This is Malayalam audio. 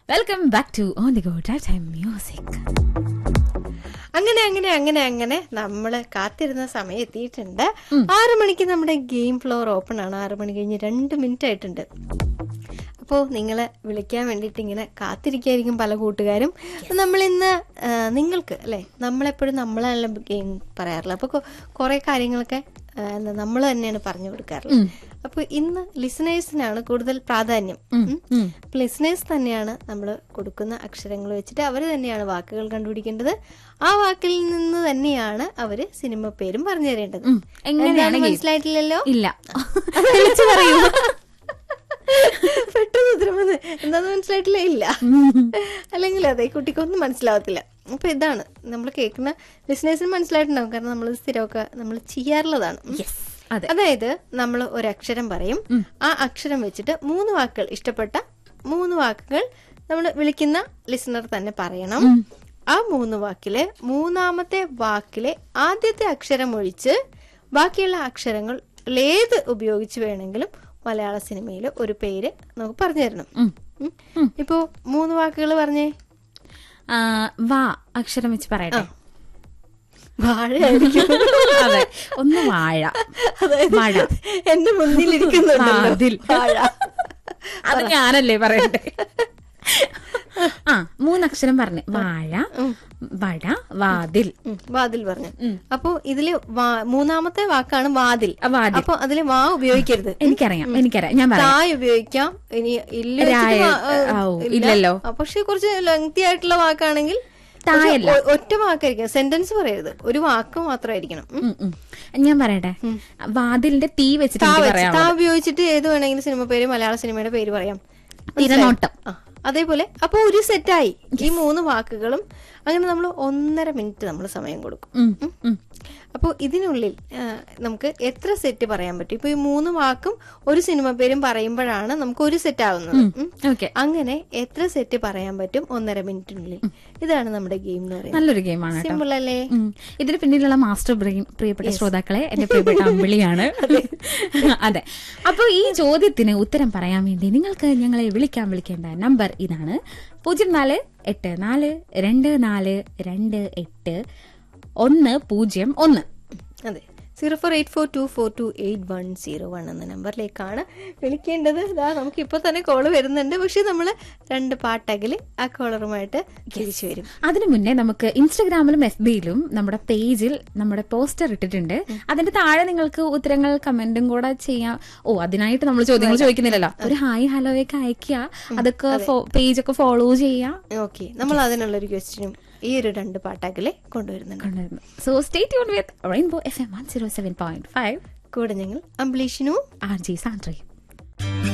Welcome back to on the go drive time music അങ്ങനെ അങ്ങനെ അങ്ങനെ അങ്ങനെ നമ്മള് കാത്തിരുന്ന സമയം എത്തിയിട്ടുണ്ട് ആറു മണിക്ക് നമ്മുടെ ഗെയിം ഫ്ലോർ ഓപ്പൺ ആണ് ആറു മണി കഴിഞ്ഞ് രണ്ട് മിനിറ്റ് ആയിട്ടുണ്ട് അപ്പോൾ നിങ്ങളെ വിളിക്കാൻ വേണ്ടിയിട്ട് ഇങ്ങനെ കാത്തിരിക്കായിരിക്കും പല കൂട്ടുകാരും നമ്മൾ ഇന്ന് നിങ്ങൾക്ക് അല്ലേ നമ്മളെപ്പോഴും നമ്മളല്ല ഗെയിം പറയാറില്ല അപ്പോൾ കുറേ കാര്യങ്ങളൊക്കെ നമ്മൾ തന്നെയാണ് പറഞ്ഞു കൊടുക്കാറുള്ളത് അപ്പോൾ ഇന്ന് ലിസണേഴ്സിനാണ് കൂടുതൽ പ്രാധാന്യം അപ്പോൾ ലിസണേഴ്സ് തന്നെയാണ് നമ്മൾ കൊടുക്കുന്ന അക്ഷരങ്ങൾ വെച്ചിട്ട് അവർ തന്നെയാണ് വാക്കുകൾ കണ്ടുപിടിക്കേണ്ടത് ആ വാക്കിൽ നിന്ന് തന്നെയാണ് അവർ സിനിമ പേരും പറഞ്ഞു തരേണ്ടത് എങ്ങനെയാണ് എന്താണ് game? മനസ്സിലായിട്ടില്ലല്ലോ ഇല്ല തെളിച്ച് പറയൂ പെട്ടെന്ന് ഉത്തരം വന്ന് എന്താന്ന് മനസ്സിലായിട്ടില്ല ഇല്ല അല്ലെങ്കിൽ അതെ കുട്ടിക്കൊന്നും മനസ്സിലാവത്തില്ല അപ്പൊ ഇതാണ് നമ്മൾ കേൾക്കുന്ന ബിസിനസ്സിന് മനസ്സിലായിട്ടുണ്ടാവും കാരണം നമ്മൾ സ്ഥിരമൊക്കെ നമ്മൾ ചെയ്യാറുള്ളതാണ് ഉം. യെസ് അതെ അതായത് നമ്മൾ ഒരു അക്ഷരം പറയും ആ അക്ഷരം വെച്ചിട്ട് മൂന്ന് വാക്കുകൾ ഇഷ്ടപ്പെട്ട മൂന്ന് വാക്കുകൾ നമ്മൾ വിളിക്കുന്ന ലിസണർ തന്നെ പറയണം ആ മൂന്ന് വാക്കിലെ മൂന്നാമത്തെ വാക്കിലെ ആദ്യത്തെ അക്ഷരം ഒഴിച്ച് ബാക്കിയുള്ള അക്ഷരങ്ങൾ ഏത് ഉപയോഗിച്ച് വേണമെങ്കിലും മലയാള സിനിമയിൽ ഒരു പേര് നമുക്ക് പറഞ്ഞു തരണം ഉം. ഇപ്പോ മൂന്ന് വാക്കുകൾ പറഞ്ഞേ ആ, വാ അക്ഷരം വെച്ച് പറയട്ടെ വാഴയായിരിക്കും അതെ ഒന്ന് വാഴ അതായത് മഴ എന്റെ മുന്നിലിരിക്കുന്നുണ്ടല്ലോ വാതിൽ. വാഴ അത് ഞാനല്ലേ പറയട്ടെ ആ മൂന്നക്ഷരം പറഞ്ഞു വാഴ വട വാതിൽ ഉം, വാതിൽ പറഞ്ഞു അപ്പൊ ഇതില് വാ- മൂന്നാമത്തെ വാക്കാണ് വാതിൽ ആ, വാതിൽ. അപ്പൊ അതില് വാ ഉപയോഗിക്കരുത് എനിക്കറിയാം എനിക്കറിയാം ഞാൻ പറയാം തായ് ഉപയോഗിക്കാം ഇനി ഇല്ല വെച്ചിട്ട് രായ, വാ- ഏ, ആ, ഓ, ഇല്ല. ഇല്ലല്ലോ. ആ, പക്ഷെ കുറച്ച് ലെങ്തി ആയിട്ടുള്ള വാക്കാണെങ്കിൽ പക്ഷെ തായല്ല. ഒ- ഒറ്റ വാക്കായിരിക്കും സെന്റൻസ് പറയരുത് ഒരു വാക്ക് മാത്രമായിരിക്കണം ഉം. ഉം, ഉം. ഞാൻ പറയട്ടെ വാതിലിന്റെ തീ വെച്ചിട്ട് താ എനിക്ക് വെച്ച് പറയാം താ ഉപയോഗിച്ചിട്ട് ഏത് വേണമെങ്കിലും സിനിമ പേര് മലയാള സിനിമയുടെ പേര് പറയാം തിരനോട്ടം ആ, അതേപോലെ അപ്പൊ ഒരു സെറ്റായി ഈ മൂന്ന് വാക്കുകളും അങ്ങനെ നമ്മൾ ഒന്നര മിനിറ്റ് നമ്മൾ സമയം കൊടുക്കും ഉം, ഉം. അപ്പോൾ ഇതിനുള്ളിൽ ആ, നമുക്ക് എത്ര സെറ്റ് പറയാൻ പറ്റും ഇപ്പൊ ഈ മൂന്ന് വാക്കും ഒരു സിനിമ പേരും പറയുമ്പോഴാണ് നമുക്ക് ഒരു സെറ്റ് ആവുന്നത് ഉം. ഓക്കെ അങ്ങനെ എത്ര സെറ്റ് പറയാൻ പറ്റും ഒന്നര മിനിറ്റിനുള്ളിൽ ഇതാണ് നമ്മുടെ ഗെയിം എന്ന് പറയുന്നത് നല്ലൊരു ഗെയിമാണ് കേട്ടോ സിമ്പിൾ അല്ലേ ഉം. ഇതിന് പിന്നിലുള്ള മാസ്റ്റർ ബ്രെയിൻ പ്രിയപ്പെട്ട ശ്രോതാക്കളെ എന്റെ പ്രിയപ്പെട്ട അമ്പിളിയാണ് അതെ അപ്പൊ ഈ ചോദ്യത്തിന് ഉത്തരം പറയാൻ വേണ്ടി നിങ്ങൾക്ക് ഞങ്ങളെ വിളിക്കാൻ വിളിക്കേണ്ട നമ്പർ ഇതാണ് പൂജ്യം നാല് എട്ട് നാല് രണ്ട് നാല് രണ്ട് എട്ട് ഒന്ന് പൂജ്യം ഒന്ന് അതെ zero four eight four two four two eight one zero one എന്ന നമ്പറിലേക്കാണ് വിളിക്കേണ്ടത് ഇതാ നമുക്ക് ഇപ്പോൾ തന്നെ കോള് വരുന്നുണ്ട് പക്ഷെ നമ്മൾ രണ്ട് പാട്ടകല് ആ കോളറുമായിട്ട് തിരിച്ചു വരും അതിനു മുന്നേ നമുക്ക് ഇൻസ്റ്റഗ്രാമിലും എഫ് ബിയിലും നമ്മുടെ പേജിൽ നമ്മുടെ പോസ്റ്റർ ഇട്ടിട്ടുണ്ട് അതിന്റെ താഴെ നിങ്ങൾക്ക് ഉത്തരങ്ങൾ കമന്റും കൂടെ ചെയ്യാം ഓ അതിനായിട്ട് നമ്മൾ ചോദ്യങ്ങൾ ചോദിക്കുന്നില്ലല്ലോ ഒരു ഹായ് ഹലോ ഒക്കെ അയക്കുക അതൊക്കെ പേജൊക്കെ ഫോളോ ചെയ്യാം ഓക്കെ നമ്മൾ അതിനുള്ളൊരു ക്വസ്റ്റ്യനും ഈ ഒരു രണ്ട് പാട്ടകലെ കൊണ്ടുവരുന്നുണ്ട് കൊണ്ടുവരുന്നു so stay tune with rainbow F M one zero seven point five കൂടെ ഞങ്ങൾ അംബ്ലീഷിനും ആർ ജി സാൻഡ്രയും